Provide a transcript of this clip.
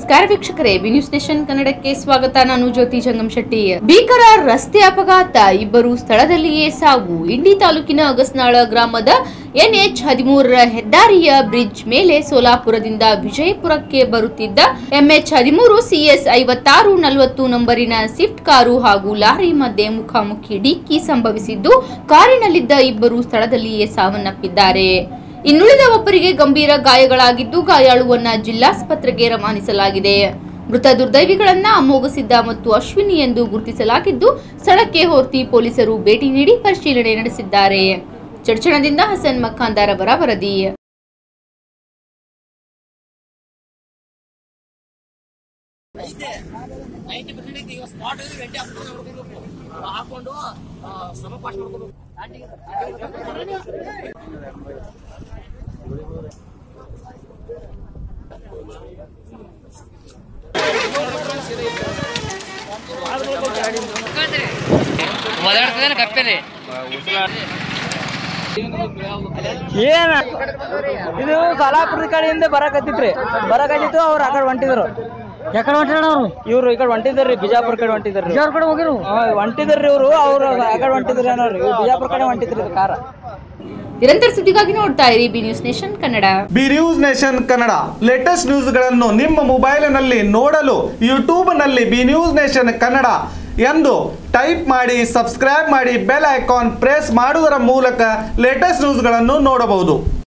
ನಮಸ್ಕಾರ ವೀಕ್ಷಕರೇ B news nation ಕನ್ನಡಕ್ಕೆ ಸ್ವಾಗತ ನಾನು ಜ್ಯೋತಿ ಜಂಗಮ್ ಶೆಟ್ಟಿ ಭೀಕರ ರಸ್ತೆ ಅಪಘಾತ ಇಬ್ಬರು ಸ್ಥಳದಲ್ಲಿಯೇ ಸಾವು ಇಂಡಿ ತಾಲೂಕಿನ ಅಗಸ್ನಾಳ ಗ್ರಾಮದ ಎನ್ಎಚ್ ಹದಿಮೂರರ ಹೆದ್ದಾರಿಯ ಬ್ರಿಡ್ಜ್ ಮೇಲೆ ಸೋಲಾಪುರದಿಂದ ವಿಜಯಪುರಕ್ಕೆ ಬರುತ್ತಿದ್ದ ಎಂಎಚ್ ಹದಿಮೂರು ಸಿಎಸ್ ಐವತ್ತಾರು ನಲವತ್ತು ನಂಬರಿನ ಸ್ವಿಫ್ಟ್ ಕಾರು ಹಾಗೂ ಲಾರಿ ಮಧ್ಯೆ ಮುಖಾಮುಖಿ ಡಿಕ್ಕಿ ಸಂಭವಿಸಿದ್ದು ಕಾರಿನಲ್ಲಿದ್ದ ಇಬ್ಬರು ಸ್ಥಳದಲ್ಲಿಯೇ ಸಾವನ್ನಪ್ಪಿದ್ದಾರೆ ಇನ್ನುಳಿದ ಒಬ್ಬರಿಗೆ ಗಂಭೀರ ಗಾಯಗಳಾಗಿದ್ದು ಗಾಯಾಳುವನ್ನ ಜಿಲ್ಲಾಸ್ಪತ್ರೆಗೆ ರವಾನಿಸಲಾಗಿದೆ ಮೃತ ದುರ್ದೈವಿಗಳನ್ನ ಅಮೋಘಸಿದ್ದ ಮತ್ತು ಅಶ್ವಿನಿ ಎಂದು ಗುರುತಿಸಲಾಗಿದ್ದು ಸ್ಥಳಕ್ಕೆ ಹೋರ್ತಿ ಪೊಲೀಸರು ಭೇಟಿ ನೀಡಿ ಪರಿಶೀಲನೆ ನಡೆಸಿದ್ದಾರೆ ಚಡ್ಚಣದಿಂದ ಹಸನ್ ಮಖಾಂದಾರ್ ಅವರ ವರದಿ ನೈಂಟಿ ಪರ್ಸೆಂಟ್ ಈಗ ಸ್ಪಾಟ್ ವೆಂಟಿ ಹಾಕೊಂಡು ಸಮ ಪಾಸ್ ಮಾಡ್ಕೊಂಡು ಓದಾಡ್ತದೇನೆ ಕಪ್ಪೆನೆ ಏನ ಇದು ಸೋಲಾಪುರದ ಕಡೆಯಿಂದ ಬರಕತ್ತಿತ್ರಿ ಬರಕತ್ತಿತ್ತು ಅವ್ರು ಆ ಕಡೆ ಹೊಂಟಿದ್ರು ಯಾಕಡೆ ಹೊಂಟ್ರಿ ಅವ್ರು ಇವ್ರು ಈ ಕಡೆ ಹೊಂಟಿದ್ರಿ ಬಿಜಾಪುರ ಕಡೆ ಹೊಂಟಿದ್ರಿ ಬಿಜಾಪುರ ಕಡೆ ಹೋಗಿರು ಹೊಂಟಿದ್ರಿ ಇವ್ರು ಅವ್ರು ಆ ಕಡೆ ಹೊಂಟಿದ್ರಿ ಏನೋರಿ ಇವ್ರು ಬಿಜಾಪುರ ಕಡೆ ಹೊಂಟಿದ್ರಿ ಇದು ಕಾರ ನಿರಂತರ ಸುದ್ದಿಗಾಗಿ ನೋಡ್ತಾ ಇರಿ B news nation Kannada B news nation Kannada latest ನ್ಯೂಸ್ಗಳನ್ನು ನಿಮ್ಮ ಮೊಬೈಲಿನಲ್ಲಿ ನೋಡಲು ಯೂಟ್ಯೂಬ್ನಲ್ಲಿ ಬಿ ನ್ಯೂಸ್ ನೇಷನ್ ಕನ್ನಡ ಎಂದು ಟೈಪ್ ಮಾಡಿ ಸಬ್ಸ್ಕ್ರೈಬ್ ಮಾಡಿ ಬೆಲ್ ಐಕಾನ್ ಪ್ರೆಸ್ ಮಾಡುವುದರ ಮೂಲಕ ಲೇಟೆಸ್ಟ್ ನ್ಯೂಸ್ಗಳನ್ನು ನೋಡಬಹುದು